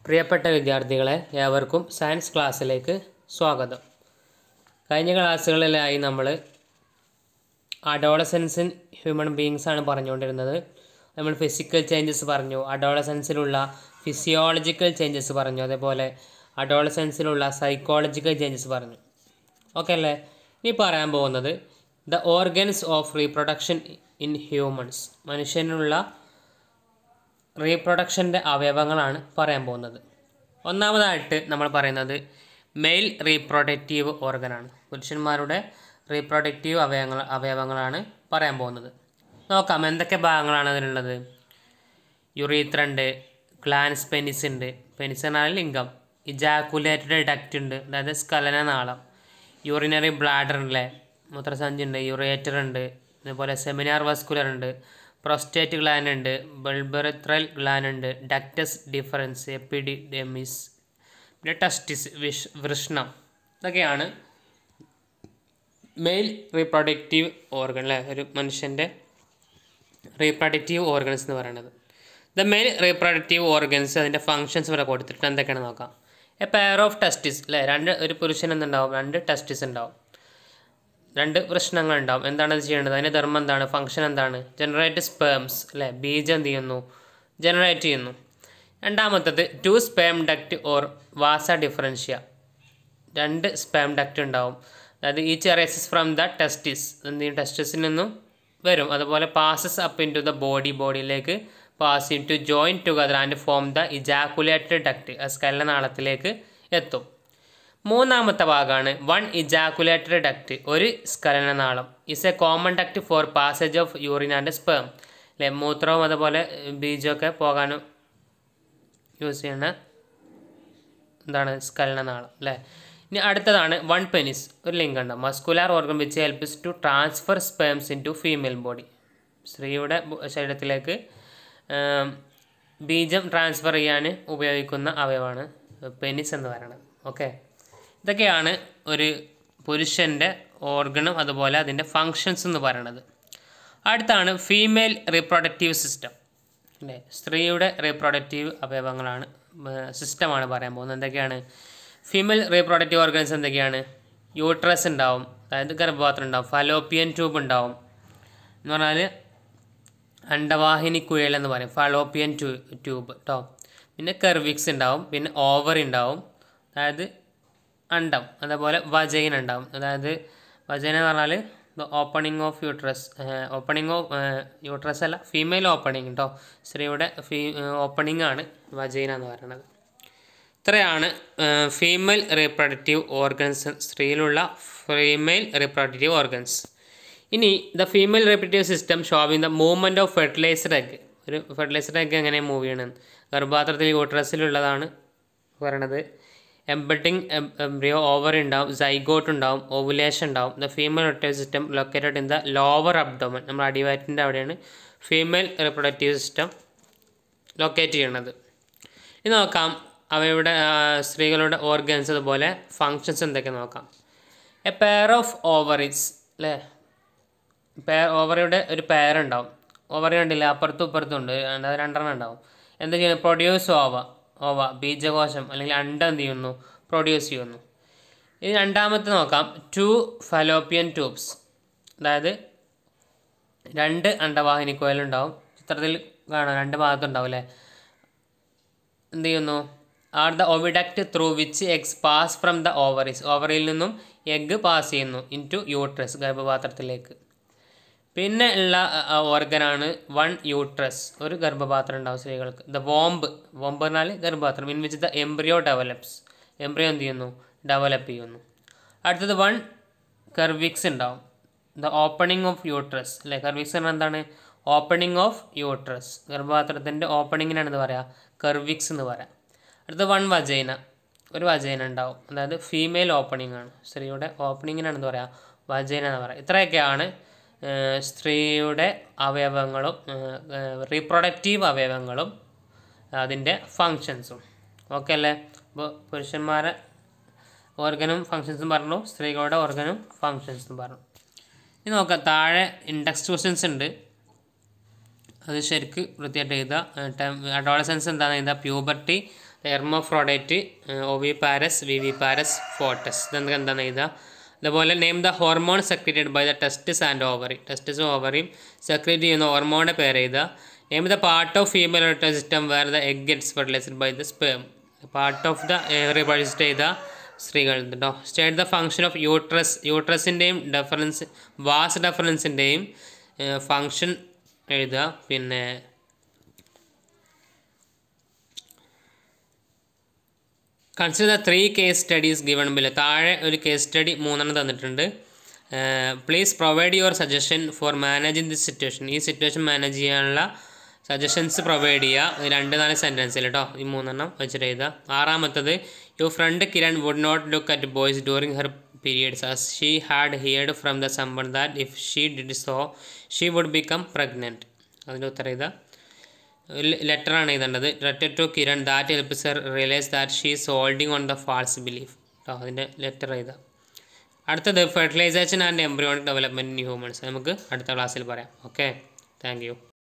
പ്രിയപ്പെട്ട വിദ്യാർത്ഥികളെ ഏവർക്കും സയൻസ് ക്ലാസ്സിലേക്ക് സ്വാഗതം കഴിഞ്ഞ ക്ലാസ്സുകളിലായി നമ്മൾ അഡോളസെൻസ് ഇൻ ഹ്യൂമൻ ബീങ്സ് ആണ് പറഞ്ഞുകൊണ്ടിരുന്നത് നമ്മൾ ഫിസിക്കൽ ചേഞ്ചസ് പറഞ്ഞു അഡോളസെൻസിലുള്ള ഫിസിയോളജിക്കൽ ചേഞ്ചസ് പറഞ്ഞു അതേപോലെ അഡോളസെൻസിലുള്ള സൈക്കോളജിക്കൽ ചേഞ്ചസ് പറഞ്ഞു ഓക്കെ അല്ലേ ഇനി പറയാൻ പോകുന്നത് the organs of reproduction in humans മനുഷ്യനുള്ള റീപ്രൊഡക്ഷൻ്റെ അവയവങ്ങളാണ് പറയാൻ പോകുന്നത് ഒന്നാമതായിട്ട് നമ്മൾ പറയുന്നത് മെയിൽ റീപ്രൊഡക്റ്റീവ് ഓർഗനാണ് പുരുഷന്മാരുടെ റീപ്രൊഡക്റ്റീവ് അവയവങ്ങൾ അവയവങ്ങളാണ് പറയാൻ പോകുന്നത് നോക്കാം എന്തൊക്കെ ഭാഗങ്ങളാണ് അതിലുള്ളത് യുറീത്ര ഉണ്ട് ഗ്ലാൻസ് പെനിസ് ഉണ്ട് പെനിസ് എന്നാൽ ലിംഗം ഇജാക്കുലേറ്റഡ് ഡക്റ്റ് ഉണ്ട് അതായത് സ്കലന നാളം യൂറിനറി ബ്ലാഡർ ഉണ്ടല്ലേ മൂത്രസഞ്ചി ഉണ്ട് യുറേറ്റർ ഉണ്ട് അതുപോലെ സെമിനാർ വസ്കുലർ ഉണ്ട് പ്രൊസ്റ്റേറ്റ് ഗ്ലാൻ ഉണ്ട് ബൾബറിത്രൽ ഗ്ലാൻ ഉണ്ട് ഡക്റ്റസ് ഡിഫറൻസ് എപ്പിഡിഡെമിസ് പിന്നെ ടെസ്റ്റിസ് വിഷ് വൃഷ്ണം ഇതൊക്കെയാണ് മെയിൽ റീപ്രൊഡക്റ്റീവ് ഓർഗൻ അല്ലേ ഒരു മനുഷ്യൻ്റെ റീപ്രൊഡക്റ്റീവ് ഓർഗൻസ് എന്ന് പറയുന്നത് ദ മെയിൽ റീപ്രൊഡക്റ്റീവ് ഓർഗൻസ് അതിൻ്റെ ഫങ്ഷൻസ് ഇവിടെ കൊടുത്തിട്ട് എന്തൊക്കെയാണ് നോക്കാം എ പെയർ ഓഫ് ടെസ്റ്റിസ് അല്ലേ രണ്ട് ഒരു പുരുഷൻ എന്തുണ്ടാവും രണ്ട് ടെസ്റ്റിസ് ഉണ്ടാവും രണ്ട് പ്രശ്നങ്ങൾ ഉണ്ടാവും എന്താണ് അത് ചെയ്യേണ്ടത് അതിൻ്റെ ധർമ്മം എന്താണ് ഫങ്ഷൻ എന്താണ് ജനറേറ്റ് സ്പേംസ് അല്ലേ ബീജം എന്ത് ചെയ്യുന്നു ജനറേറ്റ് ചെയ്യുന്നു രണ്ടാമത്തത് two sperm duct or vas deferentia രണ്ട് സ്പാം ഡക്റ്റ് ഉണ്ടാവും അതായത് each arises from the testis എന്ത് ചെയ്യും ടെസ്റ്റിസിൽ നിന്നും വരും അതുപോലെ passes up into the body ബോഡിയിലേക്ക് pass into join together and form the ejaculated duct സ്കല്ല നാളത്തിലേക്ക് എത്തും മൂന്നാമത്തെ ഭാഗമാണ് വൺ ഇജാക്കുലേറ്റഡ് ഡക്റ്റ് ഒരു സ്കലനനാളം is a common duct for passage of urine and sperm അല്ലെ മൂത്രവും അതുപോലെ ബീജമൊക്കെ പോകാനും യൂസ് ചെയ്യുന്ന എന്താണ് സ്കലനനാളം അല്ലേ ഇനി അടുത്തതാണ് വൺ പെനിസ് ഒരു ലിംഗം muscular organ which helps to transfer sperms into female body സ്ത്രീയുടെ ശരീരത്തിലേക്ക് ബീജം ട്രാൻസ്ഫർ ചെയ്യാൻ ഉപയോഗിക്കുന്ന അവയവമാണ് പെനിസ് എന്ന് പറയുന്നത് ഓക്കെ ഇതൊക്കെയാണ് ഒരു പുരുഷൻ്റെ ഓർഗനും അതുപോലെ അതിൻ്റെ ഫങ്ഷൻസ് എന്ന് പറയുന്നത് അടുത്താണ് ഫീമെയിൽ റീപ്രൊഡക്റ്റീവ് സിസ്റ്റം അല്ലേ സ്ത്രീയുടെ റീപ്രൊഡക്റ്റീവ് അവയവങ്ങളാണ് സിസ്റ്റമാണ് പറയാൻ പോകുന്നത് എന്തൊക്കെയാണ് ഫീമെയിൽ റീപ്രൊഡക്റ്റീവ് ഓർഗൻസ് എന്തൊക്കെയാണ് യൂട്രസ് ഉണ്ടാവും അതായത് ഗർഭപാത്രം ഉണ്ടാവും ഫലോപ്പിയൻ ട്യൂബ് ഉണ്ടാവും എന്ന് പറഞ്ഞാൽ അണ്ടവാഹിനി കുഴൽ എന്ന് പറയും ഫലോപ്പിയൻ ട്യൂ ട്യൂബ് കേട്ടോ പിന്നെ കെർവിക്സ് ഉണ്ടാവും പിന്നെ ഓവർ ഉണ്ടാവും അതായത് അണ്ടം അതേപോലെ വജൈൻ ഉണ്ടാവും അതായത് വജൈന എന്ന് പറഞ്ഞാൽ opening of uterus opening of uterus അല്ല ഫീമെയിൽ ഓപ്പണിംഗ് കേട്ടോ സ്ത്രീയുടെ ഫീ ഓപ്പണിംഗ് ആണ് വജൈന എന്ന് പറയുന്നത് ഇത്രയാണ് ഫീമെയിൽ റീപ്രൊഡക്റ്റീവ് ഓർഗൻസ് സ്ത്രീയിലുള്ള ഫീമെയിൽ റീപ്രൊഡക്റ്റീവ് ഓർഗൻസ് ഇനി the female reproductive system showing the movement of fertiliser egg ഒരു ഫെർട്ടിലൈസർ എഗ് എങ്ങനെ മൂവ് ചെയ്യണം ഗർഭപാത്രത്തിൽ യൂട്രസിലുള്ളതാണ് പറയണത് എംബഡിങ് എംബ്രിയോ ഓവർ ഉണ്ടാവും സൈഗോട്ട് ഉണ്ടാവും ഓവുലേഷൻ ഉണ്ടാവും the female reproductive system located in the lower abdomen നമ്മൾ അടിവയറ്റിൻ്റെ അവിടെയാണ് ഫീമെയിൽ റെപ്രൊഡക്റ്റീവ് സിസ്റ്റം ലൊക്കേറ്റ് ചെയ്യണത് ഇനി നോക്കാം അവയുടെ സ്ത്രീകളുടെ ഓർഗൻസ് അതുപോലെ ഫങ്ഷൻസ് എന്തൊക്കെ നോക്കാം എ പെയർ ഓഫ് ഓവറിസ് അല്ലേ പെയർ ഓവറിയുടെ ഒരു പെയർ ഉണ്ടാവും ഓവറി കണ്ടില്ല അപ്പുറത്തും ഇപ്പുറത്തും ഉണ്ട് അത് രണ്ടെണ്ണം ഉണ്ടാവും എന്താ ചെയ്യുന്നത് പ്രൊഡ്യൂസ് ഓവ ഓവ ബീജകോശം അല്ലെങ്കിൽ അണ്ട എന്ത് ചെയ്യുന്നു പ്രൊഡ്യൂസ് ചെയ്യുന്നു ഇനി രണ്ടാമത്തെ നോക്കാം ടു ഫലോപ്പിയൻ ട്യൂബ്സ് അതായത് രണ്ട് അണ്ടവാഹിനി കോയിലുണ്ടാവും ചിത്രത്തിൽ കാണാം രണ്ട് ഭാഗത്തുണ്ടാവും അല്ലേ എന്ത് ചെയ്യുന്നു are the oviduct through which eggs pass from the ovaries ഓവറിയിൽ നിന്നും എഗ്ഗ് പാസ് ചെയ്യുന്നു ഇൻ ടു യൂട്രസ് ഗർഭപാത്രത്തിലേക്ക് പിന്നെ ഉള്ള ഓർഗനാണ് വൺ യൂട്രസ് ഒരു ഗർഭപാത്രം ഉണ്ടാവും സ്ത്രീകൾക്ക് ദ വോംബ് വോംബ് പറഞ്ഞാൽ ഗർഭപാത്രം in which the embryo develops embryo എന്ത് ചെയ്യുന്നു ഡെവലപ്പ് ചെയ്യുന്നു അടുത്തത് വൺ കർവിക്സ് ഉണ്ടാവും ദ ഓപ്പണിംഗ് ഓഫ് യൂട്രസ് അല്ലേ കർവിക്സ് പറഞ്ഞാൽ എന്താണ് ഓപ്പണിംഗ് ഓഫ് യൂട്രസ് ഗർഭപാത്രത്തിൻ്റെ ഓപ്പണിങ്ങിനാണ് എന്ന് പറയുക കർവിക്സ് എന്ന് പറയാം അടുത്ത വൺ വജൈന ഒരു വജൈന ഉണ്ടാവും അതായത് ഫീമെയിൽ ഓപ്പണിംഗ് ആണ് സ്ത്രീയുടെ ഓപ്പണിങ്ങിനാണ് എന്ന് പറയുക വജൈന എന്ന് പറയുക ഇത്രയൊക്കെയാണ് സ്ത്രീയുടെ അവയവങ്ങളും റീപ്രൊഡക്റ്റീവ് അവയവങ്ങളും അതിൻ്റെ ഫങ്ഷൻസും ഓക്കെ അല്ലേ അപ്പോൾ പുരുഷന്മാരെ ഓർഗനും ഫങ്ഷൻസും പറഞ്ഞു സ്ത്രീകളുടെ ഓർഗനും ഫങ്ഷൻസും പറഞ്ഞു ഇനി നോക്കാം താഴെ ഇൻഡെക്സ് ക്വസ്റ്റ്യൻസ് ഉണ്ട് അത് ശരിക്ക് വൃത്തിയായിട്ട് എഴുതുക അഡോളസൻസ് എന്താണ് എഴുതുക puberty hermaphrodite oviparous viviparous foetus ഇതെന്തൊക്കെ എന്താണെന്ന് എഴുതുക അതുപോലെ name the hormone secreted by the testes and ovary ടെസ്റ്റസും ഓവറിയും സെക്രീറ്റ് ചെയ്യുന്ന ഹോർമോണിൻ്റെ പേര് എഴുതുക name the part of female reproductive system where the egg gets fertilised by the sperm part of the reproduce ചെയ്ത സ്ത്രീകൾ കേട്ടോ state the function of uterus യൂട്രസിൻ്റെയും ഡെഫറൻസ് വാസ് ഡെഫറൻസിൻ്റെയും ഫങ്ഷൻ എഴുതുക പിന്നെ consider the three case studies given below താഴെ ഒരു case study മൂന്നെണ്ണം തന്നിട്ടുണ്ട് please provide your suggestion for managing this situation ഈ സിറ്റുവേഷൻ മാനേജ് ചെയ്യാനുള്ള സജഷൻസ് പ്രൊവൈഡ് ചെയ്യുക രണ്ട് നാല് സെൻറ്റൻസിൽ കേട്ടോ ഈ മൂന്നെണ്ണം വെച്ചിട്ട് എഴുതുക ആറാമത്തത് your friend Kiran would not look at boys during her periods as she had heard from the someone that if she did so she would become pregnant അതിൻ്റെ ഉത്തരം എഴുതുക ലെറ്റർ ആണ് എഴുതേണ്ടത് letter to Kiran that helps her realise that she is holding on the false belief കേട്ടോ അതിൻ്റെ letter എഴുതാം അടുത്തത് fertilisation and embryonic development in humans നമുക്ക് അടുത്ത ക്ലാസ്സിൽ പറയാം ഓക്കെ താങ്ക് യു